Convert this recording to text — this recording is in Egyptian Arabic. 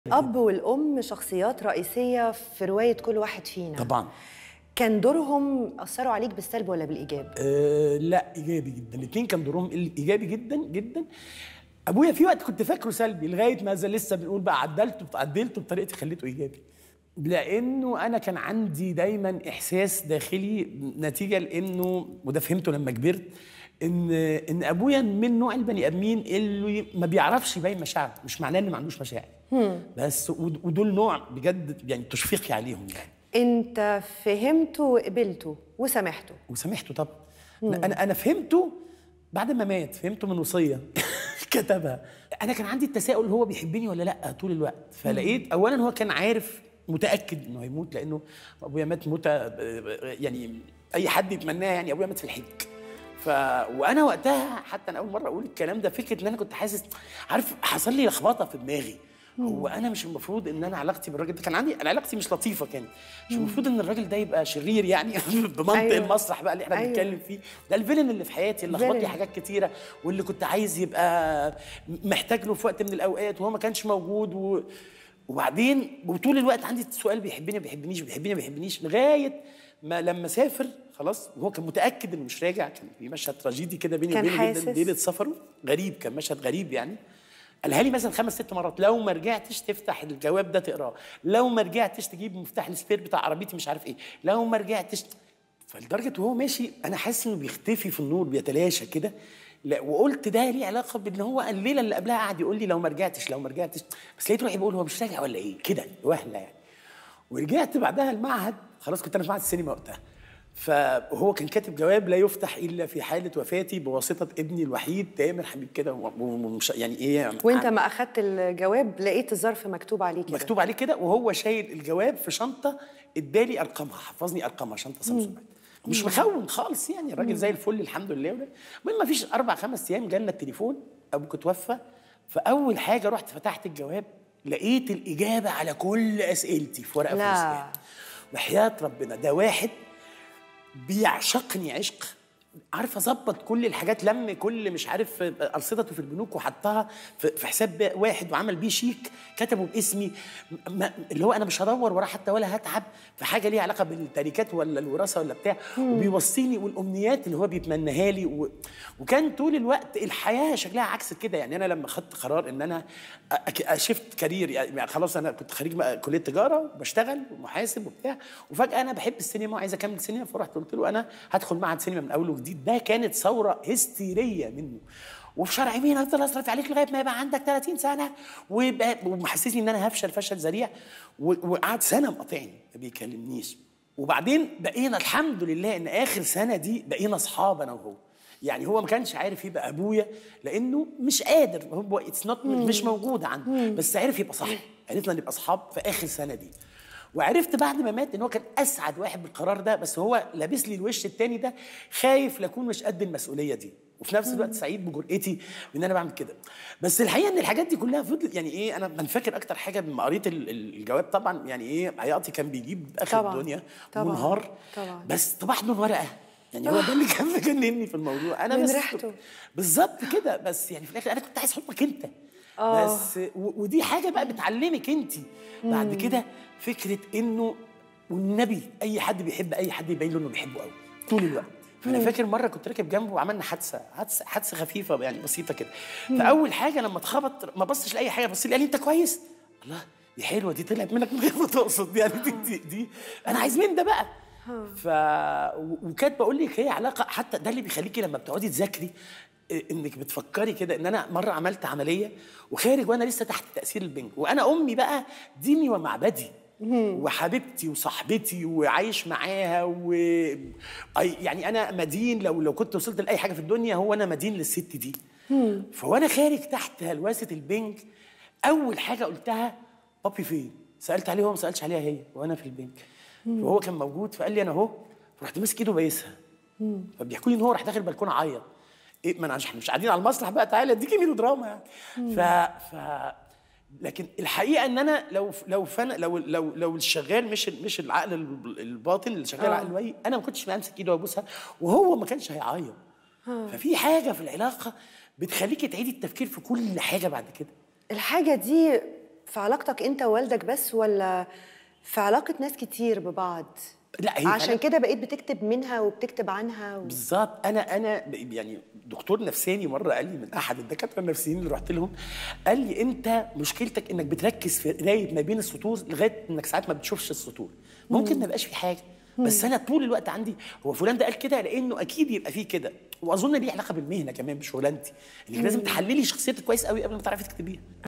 الأب والأم شخصيات رئيسية في رواية كل واحد فينا طبعا كان دورهم أثروا عليك بالسلب ولا بالإيجاب؟ أه لا ايجابي جدا الاثنين كان دورهم ايجابي جدا جدا ابويا في وقت كنت فاكره سلبي لغايه ما زي لسه بنقول بقى عدلته عدلته بطريقتي خليته ايجابي لانه انا كان عندي دايما احساس داخلي نتيجه لانه وده فهمته لما كبرت ان ان ابويا من نوع البني ادمين اللي ما بيعرفش يبين مشاعره مش معناه انه ما عندوش مشاعر بس ود- ودول نوع بجد يعني تشفيقي عليهم يعني أنت فهمته وقبلته وسامحته وسامحته طبعا انا انا فهمته بعد ما مات فهمته من وصيه كتبها انا كان عندي التساؤل هو بيحبني ولا لا طول الوقت فلقيت اولا هو كان عارف متاكد انه هيموت لانه ابويا مات موتة يعني اي حد يتمناها يعني ابويا مات في الحج ف وانا وقتها حتى انا اول مره اقول الكلام ده فكره ان انا كنت حاسس عارف حصل لي لخبطه في دماغي هو انا مش المفروض ان انا علاقتي بالراجل ده كان عندي انا علاقتي مش لطيفه كانت مش المفروض ان الراجل ده يبقى شرير يعني بمنطق أيوة. أيوة. المسرح بقى اللي احنا أيوة. أيوة. بنتكلم فيه ده الفيلن اللي في حياتي اللي لخبط لي فيلن. حاجات كتيره واللي كنت عايز يبقى محتاج له في وقت من الاوقات وهو ما كانش موجود و... وبعدين وطول الوقت عندي السؤال بيحبني ما بيحبنيش بيحبني ما بيحبنيش لغايه ما لما سافر خلاص وهو كان متاكد انه مش راجع كان في مشهد تراجيدي كده بيني كان وبينه حاسس. جدا ليله سفره غريب كان مشهد غريب يعني قالها لي مثلا خمس ست مرات لو ما رجعتش تفتح الجواب ده تقراه لو ما رجعتش تجيب مفتاح السبير بتاع عربيتي مش عارف ايه لو ما رجعتش فلدرجه وهو ماشي انا حاسس انه بيختفي في النور بيتلاشى كده لا وقلت ده ليه علاقه بان هو الليله اللي قبلها قعد يقول لي لو ما رجعتش لو ما رجعتش بس لقيت روحي بقول هو مش راجع ولا ايه كده وهله يعني ورجعت بعدها المعهد خلاص كنت انا في معهد السينما وقتها فهو كان كاتب جواب لا يفتح الا في حاله وفاتي بواسطه ابني الوحيد تامر حبيب كده و- ومش يعني ايه وأنت ما أخدت الجواب لقيت الظرف مكتوب عليه كده مكتوب عليه كده وهو شايل الجواب في شنطه ادالي ارقامها حفظني ارقامها شنطه سامسونج مش مخون خالص يعني الراجل زي الفل الحمد لله وده المهم ما فيش اربع خمس ايام جالنا التليفون ابوك توفى فاول حاجه رحت فتحت الجواب لقيت الاجابه على كل اسئلتي في ورقه لا. فلوس وحياه ربنا ده واحد بيعشقني عشق عارف اظبط كل الحاجات لم كل مش عارف ارصدته في البنوك وحطها في في حساب واحد وعمل بيه شيك كتبه باسمي ما اللي هو انا مش هدور وراه حتى ولا هتعب في حاجه ليها علاقه بالتركات ولا الوراثه ولا بتاع وبيوصيني والامنيات اللي هو بيتمناها لي و... وكان طول الوقت الحياه شكلها عكس كده يعني انا لما خدت قرار ان انا شفت كارير يعني خلاص انا كنت خريج بقى كليه تجاره بشتغل ومحاسب وبتاع وفجاه انا بحب السينما وعايز اكمل سينما فرحت قلت له انا هدخل معهد سينما من اول وجديد ده كانت ثوره هستيريه منه وفي شرع مين افضل اصرف عليك لغايه ما يبقى عندك 30 سنه ويبقى ومحسسني ان انا هفشل فشل ذريع و- وقعد سنه مقاطعني ما بيكلمنيش وبعدين بقينا الحمد لله ان اخر سنه دي بقينا اصحاب انا وهو يعني هو ما كانش عارف يبقى ابويا لانه مش قادر هو اتس نوت مش موجود عنده بس عرف يبقى صح عرفنا نبقى اصحاب في اخر سنه دي وعرفت بعد ما مات ان هو كان اسعد واحد بالقرار ده بس هو لابس لي الوش التاني ده خايف لاكون مش قد المسؤوليه دي وفي نفس الوقت سعيد بجرأتي بان انا بعمل كده بس الحقيقه ان الحاجات دي كلها فضلت يعني ايه انا انا فاكر اكتر حاجه لما قريت ال- ال- الجواب طبعا يعني ايه عياطي كان بيجيب اخر طبعاً. الدنيا طبعاً. ونهار طبعاً. بس طبعت له ورقه يعني هو ده اللي كان مجنني في الموضوع انا من بس ريحته. بالظبط كده بس يعني في الاخر انا كنت عايز حضنك انت آه. بس و- ودي حاجه بقى بتعلمك انت بعد كده فكره انه والنبي اي حد بيحب اي حد يبين له انه بيحبه قوي طول الوقت فانا فاكر مره كنت راكب جنبه وعملنا حادثه حادثه حادثه خفيفه يعني بسيطه كده فاول حاجه لما اتخبط ما بصش لاي حاجه بص لي قال لي انت كويس الله دي حلوه دي طلعت منك من غير ما تقصد يعني دي, دي, دي انا عايز من ده بقى ف و- وكانت بقول لك هي علاقه حتى ده اللي بيخليكي لما بتقعدي تذاكري إيه، انك بتفكري كده ان انا مره عملت عمليه وخارج وانا لسه تحت تاثير البنج وانا امي بقى ديني ومعبدي وحبيبتي وصاحبتي وعايش معاها و أي- يعني انا مدين لو لو كنت وصلت لاي حاجه في الدنيا هو انا مدين للست دي فوانا خارج تحت هلوسه البنج اول حاجه قلتها بابي فين سالت عليه هو ما سالش عليها هي وانا في البنج فهو كان موجود فقال لي انا اهو رحت ماسك ايده بايسها فبيحكوا لي ان هو راح داخل البلكونه عيط ايه ما انا مش مش قاعدين على المسرح بقى تعالى اديكي ميلو دراما يعني ف ف لكن الحقيقه ان انا لو لو فن لو لو لو الشغال مش مش العقل ال- الباطن اللي شغال آه. العقل الواعي انا ما كنتش بمسك ايده وابوسها وهو ما كانش هيعيط ففي حاجه في العلاقه بتخليكي تعيدي التفكير في كل حاجه بعد كده الحاجة دي في علاقتك انت ووالدك بس ولا في علاقه ناس كتير ببعض لا هي عشان فعلاً- كده بقيت بتكتب منها وبتكتب عنها و... بالظبط انا انا ب- يعني دكتور نفساني مره قال لي من احد الدكاتره النفسيين اللي رحت لهم قال لي انت مشكلتك انك بتركز في قرايه ما بين السطور لغايه انك ساعات ما بتشوفش السطور ممكن ما يبقاش في حاجه بس انا طول الوقت عندي هو فلان ده قال كده لانه اكيد يبقى فيه كده واظن ليه علاقه بالمهنه كمان بشغلانتي انك لازم تحللي شخصيتك كويس قوي قبل ما تعرفي تكتبيها